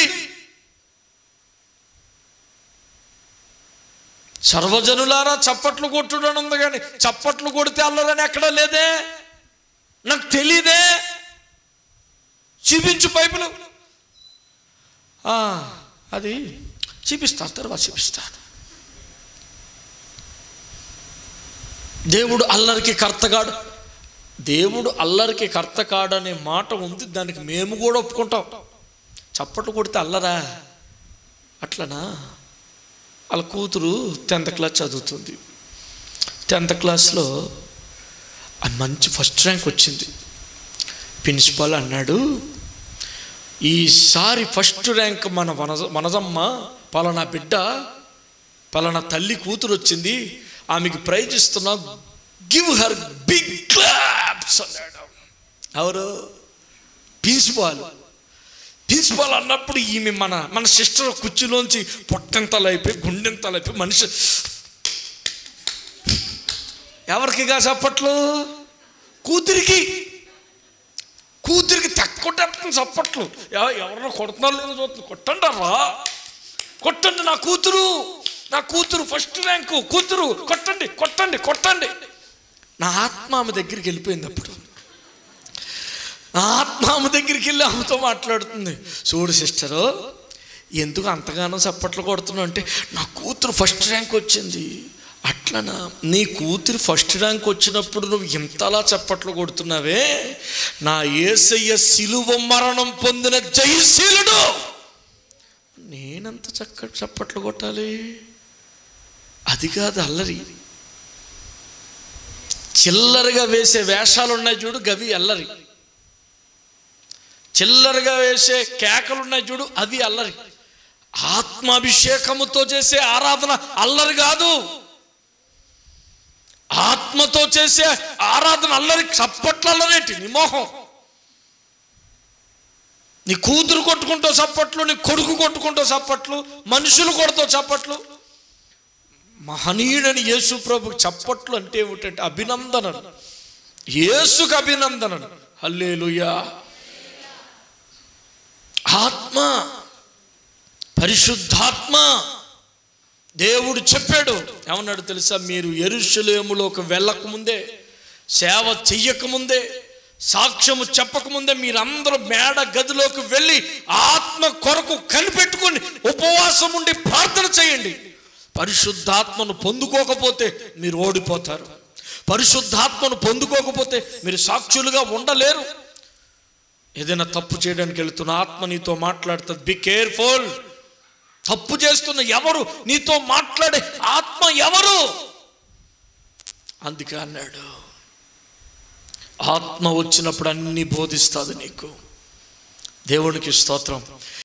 సర్వజనులారా చప్పట్లు కొట్టుడనుంది కానీ చప్పట్లు కొడితే అల్లరని ఎక్కడ లేదే నాకు తెలీదే చూపించు బైబిల్ ఆ, అది చూపిస్తాను తర్వాత చూపిస్తాను దేవుడు అల్లరికి కర్తగాడు దేవుడు అల్లరికి కర్తకాడనే మాట ఉంది దానికి మేము కూడా ఒప్పుకుంటాం చప్పట్లు కొడితే అల్లరా అట్లనా వాళ్ళ కూతురు టెన్త్ క్లాస్ చదువుతుంది టెన్త్ క్లాస్లో ఆ మంచి ఫస్ట్ ర్యాంక్ వచ్చింది ప్రిన్సిపాల్ అన్నాడు ఈసారి ఫస్ట్ ర్యాంక్ మన వనజ వనజమ్మ పలానా బిడ్డ పలానా తల్లి కూతురు వచ్చింది ఆమెకి ప్రైజ్ ఇస్తున్నా గివ్ హర్ బిగ్ క్లాప్స్ అన్నాడు ఎవరు ప్రిన్సిపాల్ ప్రిన్సిపాల్ అన్నప్పుడు ఈమె మన మన సిస్టర్ కుర్చీలోంచి పొట్టెంతలైపోయి గుండెంతలైపోయి మనిషి ఎవరికిగా చప్పట్లు కూతురికి కూతురికి తక్కువ చప్పట్లు ఎవ- ఎవరన్నా కొడుతున్నారు లేదో చూస్తుంది కొట్టండి రా కొట్టండి నా కూతురు నా కూతురు ఫస్ట్ ర్యాంకు కూతురు కొట్టండి కొట్టండి కొట్టండి నా ఆత్మ ఆమె దగ్గరికి వెళ్ళిపోయింది అప్పుడు నా ఆత్మ ఆమె దగ్గరికి వెళ్ళి ఆమెతో మాట్లాడుతుంది చూడు సిస్టరు ఎందుకు అంతగానో చప్పట్లు కొడుతున్నావు అంటే నా కూతురు ఫస్ట్ ర్యాంక్ వచ్చింది అట్లనా నీ కూతురు ఫస్ట్ ర్యాంక్ వచ్చినప్పుడు నువ్వు ఇంతలా చప్పట్లు కొడుతున్నావే నా ఏసయ్య సిలువ మరణం పొందిన జయశీలుడు నేనంత చక్క చప్పట్లు కొట్టాలి అది కాదు అల్లరి చిల్లరగా వేసే వేషాలు ఉన్నాయి చూడు గవి అల్లరి చిల్లరగా వేసే కేకలు ఉన్నాయి చూడు అది అల్లరి ఆత్మాభిషేకముతో చేసే ఆరాధన అల్లరి కాదు ఆత్మతో చేసే ఆరాధన అల్లరి చప్పట్లు అల్లరేటి నీ మోహం నీ కూతురు కొట్టుకుంటూ చప్పట్లు నీ కొడుకు కొట్టుకుంటూ చప్పట్లు మనుషులు కొడుతూ చప్పట్లు మహనీయుడని యేసు ప్రభుకి చప్పట్లు అంటే ఏమిటంటే అభినందనలు యేసుకు అభినందనలు హల్లేలుయా ఆత్మ పరిశుద్ధాత్మ దేవుడు చెప్పాడు ఏమన్నాడు తెలుసా మీరు ఎరుషులేములోకి వెళ్ళకముందే సేవ చెయ్యకముందే సాక్ష్యము చెప్పకముందే మీరందరూ మేడ గదిలోకి వెళ్ళి ఆత్మ కొరకు కనిపెట్టుకుని ఉపవాసం ఉండి ప్రార్థన చేయండి పరిశుద్ధాత్మను పొందుకోకపోతే మీరు ఓడిపోతారు పరిశుద్ధాత్మను పొందుకోకపోతే మీరు సాక్షులుగా ఉండలేరు ఏదైనా తప్పు చేయడానికి వెళుతున్న ఆత్మ నీతో మాట్లాడుతుంది బి కేర్ఫుల్ తప్పు చేస్తున్న ఎవరు నీతో మాట్లాడే ఆత్మ ఎవరు అందుకే అన్నాడు ఆత్మ వచ్చినప్పుడు అన్ని బోధిస్తుంది నీకు దేవునికి స్తోత్రం